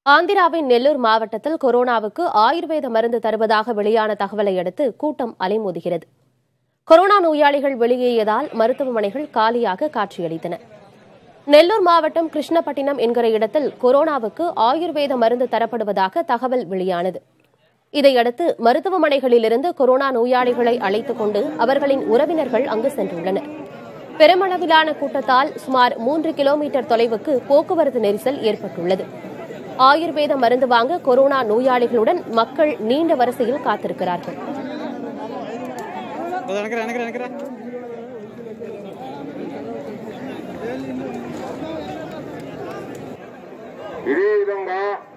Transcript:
ஆந்திராவின் நெல்லூர் மாவட்டத்தில் கொரோனாவுக்கு ஆயுர்வேத மருந்து தருவதாக வெளியான தகவலை அடுத்து கூட்டம் அலைமோதுகிறது கொரோனா நோயாளிகள் வெளியேறியதால் மருத்துவமனைகள் காலியாக காட்சியளித்தன நெல்லூர் மாவட்டம் கிருஷ்ணப்பட்டினம் என்கிற இடத்தில் கொரோனாவுக்கு ஆயுர்வேத மருந்து தரப்படுவதாக தகவல் வெளியானது இதையடுத்து மருத்துவமனைகளிலிருந்து கொரோனா நோயாளிகளை அழைத்துக் கொண்டு அவர்களின் உறவினர்கள் அங்கு சென்றுள்ளனர் பெருமளவிலான கூட்டத்தால் சுமார் மூன்று கிலோமீட்டர் தொலைவுக்கு போக்குவரத்து நெரிசல் ஏற்பட்டுள்ளது ஆயுர்வேத மருந்து வாங்க கொரோனா நோயாளிகளுடன் மக்கள் நீண்ட வரிசையில் காத்திருக்கிறார்கள் இதோ நினைக்கிறேன் நினைக்கிறேன் நினைக்கிறேன் ఇదే విధంగా